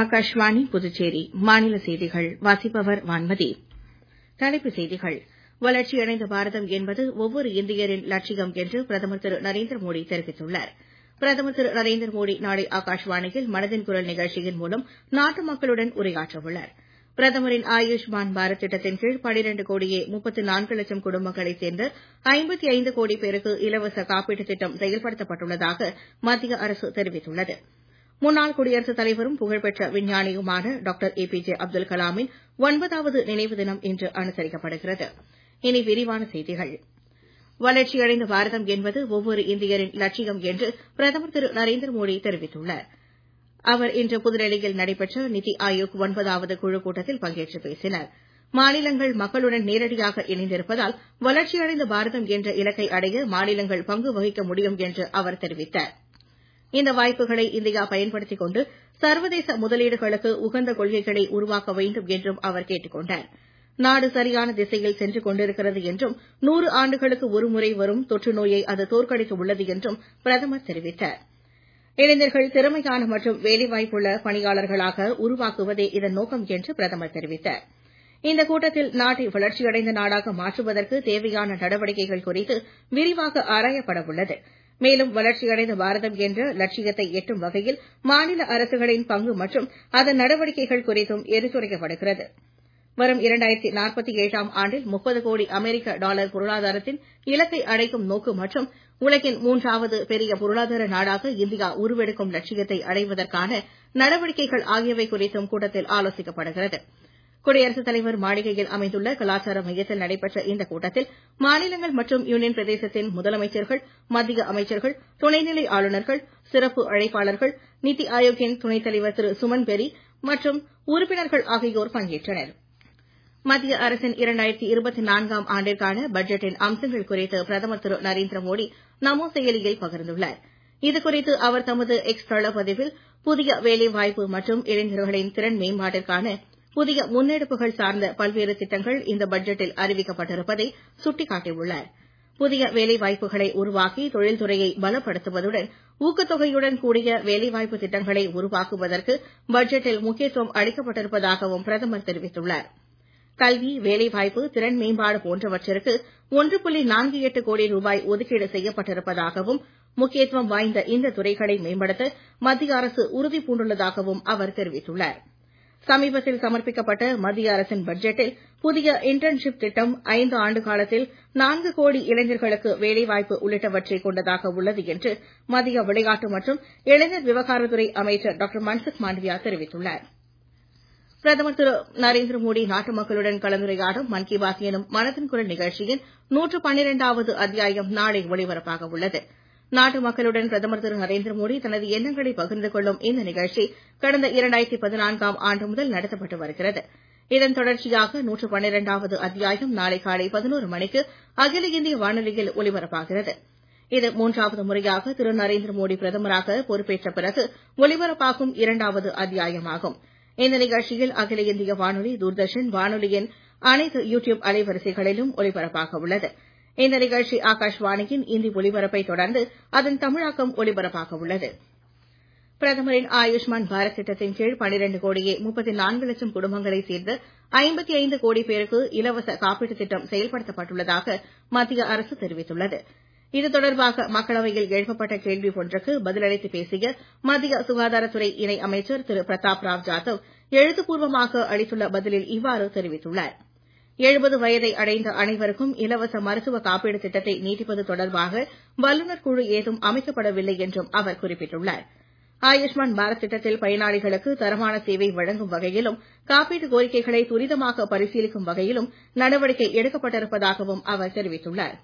ஆகாஷ்வாணி புதுச்சேரி மாநில செய்திகள் வாசிப்பவர் வான்மதி தலைப்புச் செய்திகள் வளர்ச்சியடைந்த பாரதம் என்பது ஒவ்வொரு இந்தியரின் லட்சியம் என்று பிரதமர் திரு நரேந்திர மோடி தெரிவித்துள்ளார் பிரதமர் திரு நரேந்திர மோடி நாளை ஆகாஷ்வாணியில் மனதின் குரல் நிகழ்ச்சியின் மூலம் நாட்டு மக்களுடன் உரையாற்ற உள்ளார் பிரதமரின் ஆயுஷ்மான் பாரத் திட்டத்தின் கீழ் பனிரண்டு கோடியே முப்பத்து நான்கு லட்சம் குடும்பங்களைச் சேர்ந்த ஐம்பத்தி ஐந்து கோடி பேருக்கு இலவச காப்பீட்டுத் திட்டம் செயல்படுத்தப்பட்டுள்ளதாக மத்திய அரசு தெரிவித்துள்ளது முன்னாள் குடியரசுத் தலைவரும் புகழ்பெற்ற விஞ்ஞானியுமான doctor A P J Abdul கலாமின் ஒன்பதாவது நினைவு தினம் இன்று அனுசரிக்கப்படுகிறது இனி விரிவான செய்திகள் வளர்ச்சியடைந்த பாரதம் என்பது ஒவ்வொரு இந்தியரின் லட்சியம் என்று பிரதமர் திரு நரேந்திர மோடி தெரிவித்துள்ளார் அவர் இன்று புதுடெல்லியில் நடைபெற்ற நித்தி ஆயோக் ஒன்பதாவது குழு கூட்டத்தில் பங்கேற்று பேசினார் மாநிலங்கள் மக்களுடன் நேரடியாக இணைந்திருப்பதால் வளர்ச்சியடைந்த பாரதம் என்ற இலக்கை அடைய மாநிலங்கள் பங்கு வகிக்க முடியும் என்று அவர் தெரிவித்தார் இந்த வாய்ப்புகளை இந்தியா பயன்படுத்திக் கொண்டு சர்வதேச முதலீடுகளுக்கு உகந்த கொள்கைகளை உருவாக்க வேண்டும் என்றும் அவர் கேட்டுக் கொண்டார் நாடு சரியான திசையில் சென்று கொண்டிருக்கிறது என்றும் நூறு ஆண்டுகளுக்கு ஒருமுறை வரும் தொற்று நோயை அது தோற்கடிக்க உள்ளது என்றும் பிரதமர் தெரிவித்தார் இளைஞர்கள் திறமையான மற்றும் வேலைவாய்ப்புள்ள பணியாளர்களாக உருவாக்குவதே இதன் நோக்கம் என்று பிரதமர் தெரிவித்தார் இந்த கூட்டத்தில் நாட்டை வளர்ச்சியடைந்த நாடாக மாற்றுவதற்கு தேவையான நடவடிக்கைகள் குறித்து விரிவாக ஆராயப்பட உள்ளது மேலும் வளர்ச்சியடைந்த பாரதம் என்ற லட்சியத்தை எட்டும் வகையில் மாநில அரசுகளின் பங்கு மற்றும் அதன் நடவடிக்கைகள் குறித்தும் எடுத்துரைக்கப்படுகிறது வரும் இரண்டாயிரத்தி நாற்பத்தி ஏழாம் ஆண்டில் முப்பது கோடி அமெரிக்க டாலர் பொருளாதாரத்தின் இலக்கை அடைக்கும் நோக்கு மற்றும் உலகின் மூன்றாவது பெரிய பொருளாதார நாடாக இந்தியா உருவெடுக்கும் லட்சியத்தை அடைவதற்கான நடவடிக்கைகள் ஆகியவை குறித்தும் கூட்டத்தில் ஆலோசிக்கப்படுகிறது குடியரசுத் தலைவர் மாளிகையில் அமைந்துள்ள கலாச்சார மையத்தில் நடைபெற்ற இந்த கூட்டத்தில் மாநிலங்கள் மற்றும் யூனியன் பிரதேசத்தின் முதலமைச்சர்கள் மத்திய அமைச்சர்கள் துணைநிலை ஆளுநர்கள் சிறப்பு அழைப்பாளர்கள் நித்தி ஆயோக்கின் துணைத் தலைவர் திரு சுமன் பெரி மற்றும் உறுப்பினர்கள் ஆகியோர் பங்கேற்றனர் மத்திய அரசின் இரண்டாயிரத்தி இருபத்தி நான்காம் ஆண்டிற்கான பட்ஜெட்டின் அம்சங்கள் குறித்து பிரதமர் திரு நரேந்திர மோடி நமோ செயலியில் பகிர்ந்துள்ளார் இதுகுறித்து அவர் தமது எக்ஸ் தள பதிவில் புதிய வேலைவாய்ப்பு மற்றும் இளைஞர்களின் திறன் மேம்பாட்டிற்கான புதிய முன்னெடுப்புகள் சார்ந்த பல்வேறு திட்டங்கள் இந்த பட்ஜெட்டில் அறிவிக்கப்பட்டிருப்பதை சுட்டிக்காட்டியுள்ளார் புதிய வேலைவாய்ப்புகளை உருவாக்கி தொழில்துறையை பலப்படுத்துவதுடன் ஊக்கத்தொகையுடன் கூடிய வேலைவாய்ப்பு திட்டங்களை உருவாக்குவதற்கு பட்ஜெட்டில் முக்கியத்துவம் அளிக்கப்பட்டிருப்பதாகவும் பிரதமர் தெரிவித்துள்ளார் கல்வி வேலைவாய்ப்பு திறன் மேம்பாடு போன்றவற்றிற்கு ஒன்று புள்ளி நான்கு எட்டு கோடி ரூபாய் ஒதுக்கீடு செய்யப்பட்டிருப்பதாகவும் முக்கியத்துவம் வாய்ந்த இந்த துறைகளை மேம்படுத்த மத்திய அரசு உறுதி பூண்டுள்ளதாகவும் அவர் தெரிவித்துள்ளார் சமீபத்தில் சமர்ப்பிக்கப்பட்ட மத்திய அரசின் பட்ஜெட்டில் புதிய இன்டர்ன்ஷிப் திட்டம் ஐந்து ஆண்டு காலத்தில் நான்கு கோடி இளைஞர்களுக்கு வேலைவாய்ப்பு உள்ளிட்டவற்றை கொண்டதாக உள்ளது என்று மத்திய விளையாட்டு மற்றும் இளைஞர் விவகாரத்துறை அமைச்சர் டாக்டர் மன்சுக் மாண்டவியா தெரிவித்துள்ளார் பிரதமர் திரு நரேந்திர மோடி நாட்டு மக்களுடன் கலந்துரையாடும் மன் கி பாத் எனும் மனதின் குரல் நிகழ்ச்சியின் நூற்று பன்னிரண்டாவது அத்தியாயம் நாளை ஒலிபரப்பாக உள்ளது நாட்டு மக்களுடன் பிரதமர் திரு நரேந்திர மோடி தனது எண்ணங்களை பகிர்ந்து கொள்ளும் இந்த நிகழ்ச்சி கடந்த இரண்டாயிரத்தி பதினான்காம் ஆண்டு முதல் நடத்தப்பட்டு வருகிறது இதன் தொடர்ச்சியாக நூற்று பன்னிரண்டாவது அத்தியாயம் நாளை காலை பதினோரு மணிக்கு அகில இந்திய வானொலியில் ஒலிபரப்பாகிறது இது மூன்றாவது முறையாக திரு நரேந்திர மோடி பிரதமராக பொறுப்பேற்ற பிறகு ஒலிபரப்பாகும் இரண்டாவது அத்தியாயமாகும் இந்த நிகழ்ச்சியில் அகில இந்திய வானொலி தூர்தர்ஷன் வானொலியின் அனைத்து யூ டியூப் அலைவரிசைகளிலும் ஒலிபரப்பாக உள்ளது இந்த நிகழ்ச்சி ஆகாஷ்வாணியின் இந்தி ஒலிபரப்பை தொடர்ந்து அதன் தமிழாக்கம் ஒலிபரப்பாக உள்ளது பிரதமரின் ஆயுஷ்மான் பாரத் திட்டத்தின் கீழ் பனிரண்டு கோடியே முப்பத்தி நான்கு லட்சம் குடும்பங்களைச் சேர்ந்த ஐம்பத்தி ஐந்து கோடி பேருக்கு இலவச காப்பீட்டுத் திட்டம் செயல்படுத்தப்பட்டுள்ளதாக மத்திய அரசு தெரிவித்துள்ளது இது தொடர்பாக மக்களவையில் எழுப்பப்பட்ட கேள்வி ஒன்றுக்கு பதிலளித்து பேசிய மத்திய சுகாதாரத்துறை இணை அமைச்சர் திரு பிரதாப் ராவ் ஜாதவ் எழுத்துப்பூர்வமாக அளித்துள்ள பதிலில் இவ்வாறு தெரிவித்துள்ளார் எழுபது வயதை அடைந்த அனைவருக்கும் இலவச மருத்துவ காப்பீடு திட்டத்தை நீட்டிப்பது தொடர்பாக வல்லுநர் குழு ஏதும் அமைக்கப்படவில்லை என்றும் அவர் குறிப்பிட்டுள்ளார் ஆயுஷ்மான் பாரத் திட்டத்தில் பயனாளிகளுக்கு தரமான சேவை வழங்கும் வகையிலும் காப்பீட்டு கோரிக்கைகளை துரிதமாக பரிசீலிக்கும் வகையிலும் நடவடிக்கை எடுக்கப்பட்டிருப்பதாகவும் அவர் தெரிவித்துள்ளார்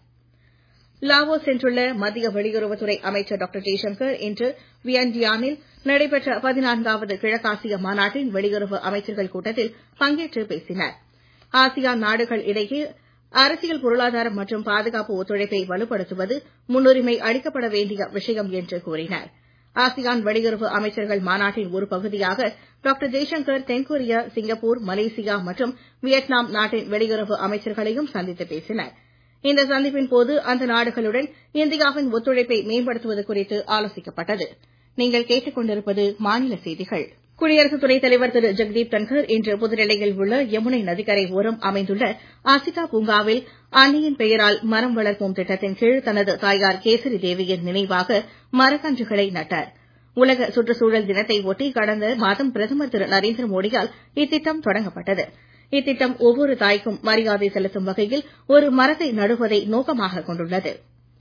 லாவோஸ் சென்றுள்ள மத்திய வெளியுறவுத்துறை அமைச்சர் டாக்டர் ஜெய்சங்கர் இன்று வியன்டியானில் நடைபெற்ற பதினான்காவது கிழக்காசிய மாநாட்டின் வெளியுறவு அமைச்சர்கள் கூட்டத்தில் பங்கேற்று பேசினார் ஆசியான் நாடுகள் இடையே அரசியல் பொருளாதாரம் மற்றும் பாதுகாப்பு ஒத்துழைப்பை வலுப்படுத்துவது முன்னுரிமை அளிக்கப்பட வேண்டிய விஷயம் என்று கூறினார் ஆசியான் வெளியுறவு அமைச்சர்கள் மாநாட்டின் ஒரு பகுதியாக டாக்டர் ஜெய்சங்கர் தென்கொரியா சிங்கப்பூர் மலேசியா மற்றும் வியட்நாம் நாட்டின் வெளியுறவு அமைச்சர்களையும் சந்தித்து பேசினார் இந்த சந்திப்பின் போது அந்த நாடுகளுடன் இந்தியாவின் ஒத்துழைப்பை மேம்படுத்துவது குறித்து ஆலோசிக்கப்பட்டது நீங்கள் கேட்டுக் கொண்டிருப்பது மாநில செய்திகள் குடியரசு துணைத் தலைவர் திரு ஜெக்தீப் தன்கர் இன்று புதுடெல்லியில் உள்ள யமுனை நதிக்கரை ஓரம் அமைந்துள்ள ஆசிகா பூங்காவில் அன்னையின் பெயரால் மரம் வளர்ப்போம் திட்டத்தின் கீழ் தனது தாயார் கேசரி தேவியின் நினைவாக மரக்கன்றுகளை நட்டார் உலக சுற்றுச்சூழல் தினத்தை ஒட்டி கடந்த மாதம் பிரதமர் திரு நரேந்திர மோடியால் இத்திட்டம் தொடங்கப்பட்டது இத்திட்டம் ஒவ்வொரு தாய்க்கும் மரியாதை செலுத்தும் வகையில் ஒரு மரத்தை நடுவதை நோக்கமாக கொண்டுள்ளது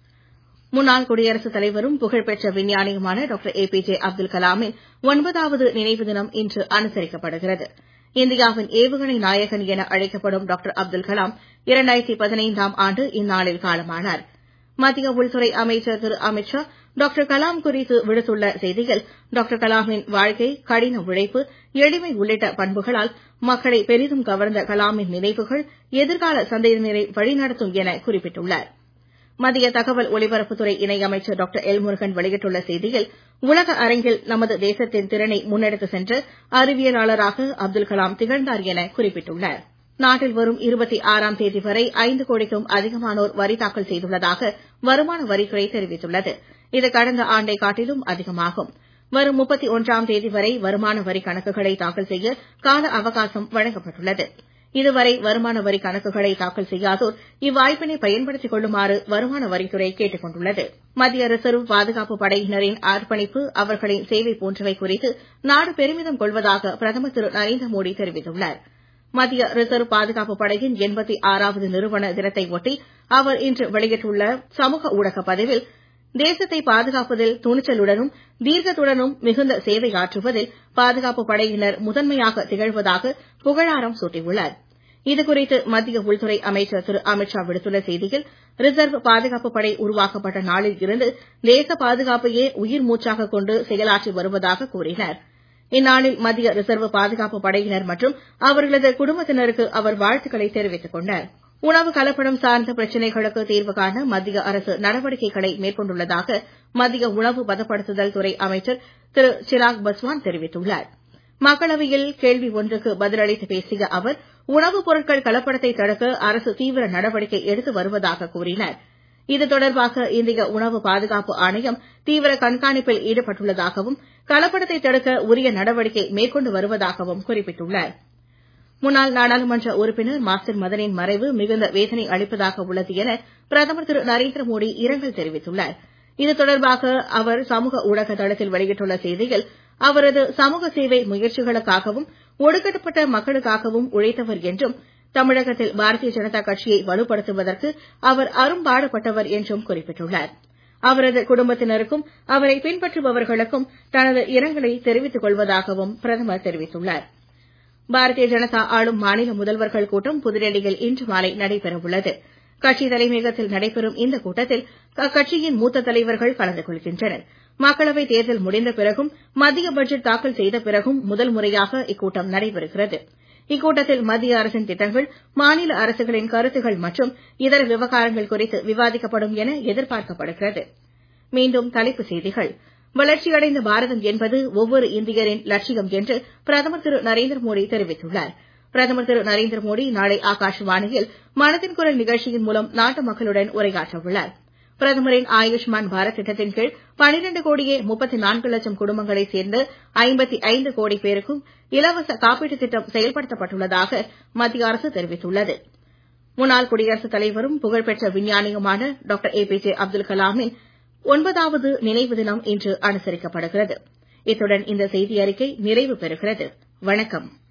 முன்னாள் குடியரசுத் தலைவரும் புகழ்பெற்ற விஞ்ஞானியுமான doctor A P J Abdul கலாமின் ஒன்பதாவது நினைவு தினம் இன்று அனுசரிக்கப்படுகிறது இந்தியாவின் ஏவுகணை நாயகன் என அழைக்கப்படும் டாக்டர் அப்துல் கலாம் இரண்டாயிரத்தி பதினைந்தாம் ஆண்டு இந்நாளில் காலமானார் மத்திய உள்துறை அமைச்சர் திரு அமித் ஷா டாக்டர் கலாம் குறித்து விடுத்துள்ள செய்தியில் டாக்டர் கலாமின் வாழ்க்கை கடின உழைப்பு எளிமை உள்ளிட்ட பண்புகளால் மக்களை பெரிதும் கவர்ந்த கலாமின் நினைவுகள் எதிர்கால சந்ததியினரை வழிநடத்தும் என குறிப்பிட்டுள்ளார் மத்திய தகவல் ஒலிபரப்புத்துறை இணையமைச்சர் டாக்டர் எல் முருகன் வெளியிட்டுள்ள செய்தியில் உலக அரங்கில் நமது தேசத்தின் திறனை முன்னெடுத்து சென்ற அறிவியலாளராக அப்துல் கலாம் திகழ்ந்தார் என குறிப்பிட்டுள்ளார் நாட்டில் வரும் இருபத்தி ஆறாம் தேதி வரை ஐந்து கோடிக்கும் அதிகமானோர் வரி தாக்கல் செய்துள்ளதாக வருமான வரித்துறை தெரிவித்துள்ளது இது கடந்த ஆண்டை காட்டிலும் அதிகமாகும் வரும் முப்பத்தி ஒன்றாம் தேதி வரை வருமான வரி கணக்குகளை தாக்கல் செய்ய கால அவகாசம் வழங்கப்பட்டுள்ளது இதுவரை வருமான வரி கணக்குகளை தாக்கல் செய்யாதோர் இவ்வாய்ப்பினை பயன்படுத்திக் கொள்ளுமாறு வருமான வரித்துறை கேட்டுக் கொண்டுள்ளது மத்திய ரிசர்வ் பாதுகாப்பு படையினரின் அர்ப்பணிப்பு அவர்களின் சேவை போன்றவை குறித்து நாடு பெருமிதம் கொள்வதாக பிரதமர் திரு நரேந்திர மோடி தெரிவித்துள்ளார் மத்திய ரிசர்வ் பாதுகாப்பு படையின் எண்பத்தி ஆறாவது நிறுவன தினத்தை ஒட்டி அவர் இன்று வெளியிட்டுள்ள சமூக ஊடக பதிவில் தேசத்தை பாதுகாப்பதில் துணிச்சலுடனும் தீர்க்கத்துடனும் மிகுந்த சேவை ஆற்றுவதில் பாதுகாப்பு படையினர் முதன்மையாக திகழ்வதாக புகழாரம் சூட்டியுள்ளார் இதுகுறித்து மத்திய உள்துறை அமைச்சர் திரு அமித் ஷா விடுத்துள்ள செய்தியில் ரிசர்வ் பாதுகாப்பு படை உருவாக்கப்பட்ட நாளில் இருந்து தேச பாதுகாப்பையே உயிர் மூச்சாக கொண்டு செயலாற்றி வருவதாக கூறினார் இந்நாளில் மத்திய ரிசர்வ் பாதுகாப்பு படையினர் மற்றும் அவர்களது குடும்பத்தினருக்கு அவர் வாழ்த்துக்களை தெரிவித்துக் கொண்டார் உணவு கலப்படம் சார்ந்த பிரச்சினைகளுக்கு தீர்வு காண மத்திய அரசு நடவடிக்கைகளை மேற்கொண்டுள்ளதாக மத்திய உணவு பதப்படுத்துதல் துறை அமைச்சர் திரு சிராக் பஸ்வான் தெரிவித்துள்ளார் மக்களவையில் கேள்வி ஒன்றுக்கு பதிலளித்து பேசிய அவர் உணவுப் பொருட்கள் கலப்படத்தை தடுக்க அரசு தீவிர நடவடிக்கை எடுத்து வருவதாக கூறினார் இது தொடர்பாக இந்திய உணவு பாதுகாப்பு ஆணையம் தீவிர கண்காணிப்பில் ஈடுபட்டுள்ளதாகவும் கலப்படத்தை தடுக்க உரிய நடவடிக்கை மேற்கொண்டு வருவதாகவும் குறிப்பிட்டுள்ளார் முன்னாள் நாடாளுமன்ற உறுப்பினர் மாஸ்டர் மதனின் மறைவு மிகுந்த வேதனை அளிப்பதாக உள்ளது என பிரதமர் திரு நரேந்திர மோடி இரங்கல் தெரிவித்துள்ளார் இது தொடர்பாக அவர் சமூக ஊடக தளத்தில் வெளியிட்டுள்ள செய்தியில் அவரது சமூக சேவை முயற்சிகளுக்காகவும் ஒடுக்கப்பட்ட மக்களுக்காகவும் உழைத்தவர் என்றும் தமிழகத்தில் பாரதிய ஜனதா கட்சியை வலுப்படுத்துவதற்கு அவர் அரும்பாடுபட்டவர் என்றும் குறிப்பிட்டுள்ளார் அவரது குடும்பத்தினருக்கும் அவரை பின்பற்றுபவர்களுக்கும் தனது இரங்கலை தெரிவித்துக் கொள்வதாகவும் பிரதமர் தெரிவித்துள்ளார் பாரதிய ஜனதா ஆளும் மாநில முதல்வர்கள் கூட்டம் புதுடெல்லியில் இன்று மாலை நடைபெறவுள்ளது கட்சி தலைமையகத்தில் நடைபெறும் இந்த கூட்டத்தில் அக்கட்சியின் மூத்த தலைவர்கள் கலந்து கொள்கின்றனர் மக்களவை தேர்தல் முடிந்த பிறகும் மத்திய பட்ஜெட் தாக்கல் செய்த பிறகும் முதல் முறையாக இக்கூட்டம் நடைபெறுகிறது இக்கூட்டத்தில் மத்திய அரசின் திட்டங்கள் மாநில அரசுகளின் கருத்துகள் மற்றும் இதர விவகாரங்கள் குறித்து விவாதிக்கப்படும் என எதிர்பார்க்கப்படுகிறது மீண்டும் தலைப்புச் செய்திகள் வளர்ச்சியடைந்த பாரதம் என்பது ஒவ்வொரு இந்தியரின் லட்சியம் என்று பிரதமர் திரு நரேந்திர மோடி தெரிவித்துள்ளார் பிரதமர் திரு நரேந்திர மோடி நாளை ஆகாஷவாணியில் மனதின் குரல் நிகழ்ச்சியின் மூலம் நாட்டு மக்களுடன் உரையாற்ற உள்ளார் பிரதமரின் ஆயுஷ்மான் பாரத் திட்டத்தின் கீழ் பனிரெண்டு கோடியே முப்பத்தி நான்கு லட்சம் குடும்பங்களைச் சேர்ந்த ஐம்பத்தி ஐந்து கோடி பேருக்கும் இலவச காப்பீட்டுத் திட்டம் செயல்படுத்தப்பட்டுள்ளதாக மத்திய அரசு தெரிவித்துள்ளது முன்னாள் குடியரசுத் தலைவரும் புகழ்பெற்ற விஞ்ஞானியுமான doctor A P J Abdul கலாமின் ஒன்பதாவது நினைவு தினம் இன்று அனுசரிக்கப்படுகிறது இத்துடன் இந்த செய்தி அறிக்கை நிறைவு பெறுகிறது வணக்கம்